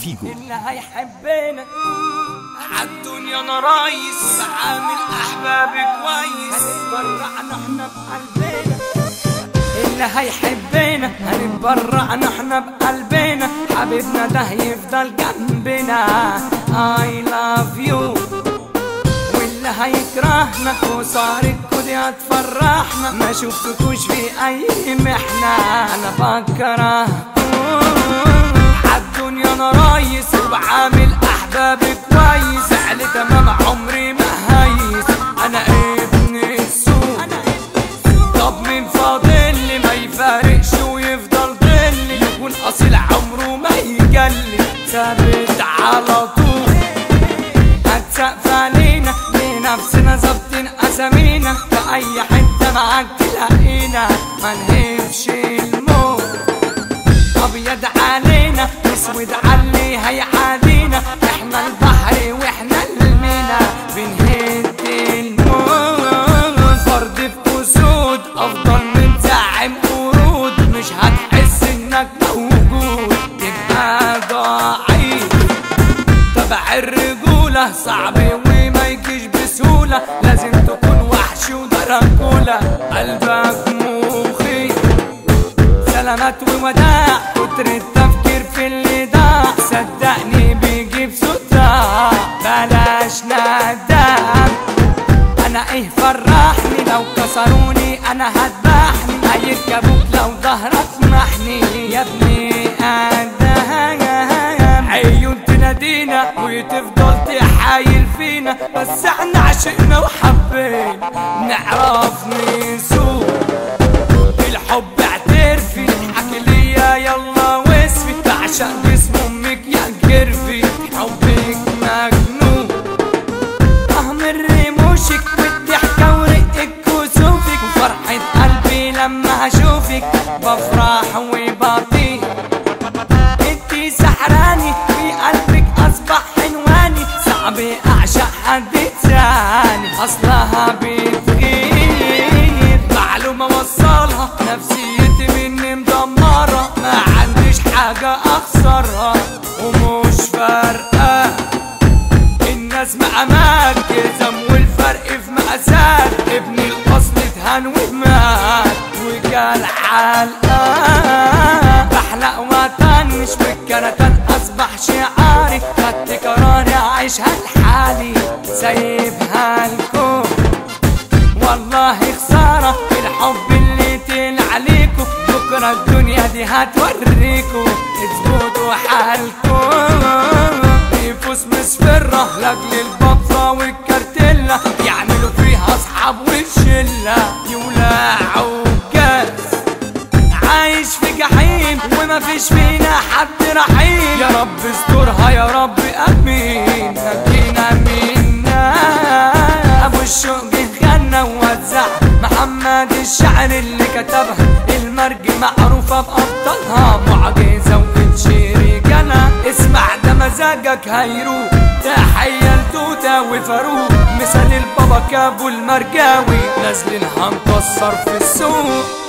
فيجو اللي هيحبنا عالدنيا انا رايس عامل احبابي كويس هنتبرعنا احنا بقلبنا اللي هيحبنا هنتبرعنا احنا بقلبنا حبيبنا ده يفضل جنبنا I love you واللي هيكرهنا وصارتكوا دي هتفرحنا ما شفتكوش في اي محنة انا بكرهكم عالدنيا انا رايس وبعامل احبابي كويس فعل تمام عمري ما هيس انا ابن السوق طب من فاضلي ما يفارقش ويفضل ضلي يكون اصيل عمره ما يجلي ثابت على طول هتسقف علينا لنفسنا ظابطين اسامينا في اي حته معاك تلاقينا ما نهبش الموت ابيض علينا اسود علي هيعادينا احنا البحر واحنا المينا بنهد الموت فرد في اسود افضل من زعم قرود مش هتحس انك موجود تبقى ضعيف تبع الرجولة صعب وما يجيش بسهولة لازم تكون وحش ودرجولة قلبك مخيف سلامات ووداع كتر التفكير في اللي ضاع صدقني بيجيب صداع بلاش ندم انا ايه فرحني لو كسروني انا هذبحني هيركبوك لو ظهرك محني يا ابني ادم عيون تنادينا وتفضل تحايل فينا بس احنا عشقنا وحبينا نعرف نسوق الحب اعترفي اضحك ليا يلا واسفي بعشق جسم امك يا جرفي حبك مجنون اهمر رموشك والضحكة ورقك وسوفك وفرحة قلبي لما هشوفك بفرح وبطير انتي سحراني في قلبك اصبح عنواني صعب اعشق حد تاني اصلها بتغير معلومة وصلها نفسيتي مني مدمرة ما عنديش حاجة اخسرها ومش فارقة الناس مقامات جزم والفرق في مقاسات ابن الاصل اتهان ومات وجال حلقة بحلق وطنش بالكرتان اصبح شعاري خدت قراري اعيشها لحالي سايبها لكم والله خسارة الحب اللي تل عليكم بكرة الدنيا دي هتوريكم اثبتوا حالكم نفوس مسفرة لاجل البطة والكارتيلا يعملوا فيها اصحاب والشلة يولعوا جاز عايش في جحيم وما فيش فينا حد رحيم يا رب استرها يا رب امين نجينا منا ابو الشوق غنى ووزع محمد الشعر اللي كتبها المرج معروفة بأبطالها معجزة وبتشير جنى اسمع ده مزاجك هيروح تحية لتوتة وفاروق مثال البابا كابو المرجاوي نازلين هنكسر في السوق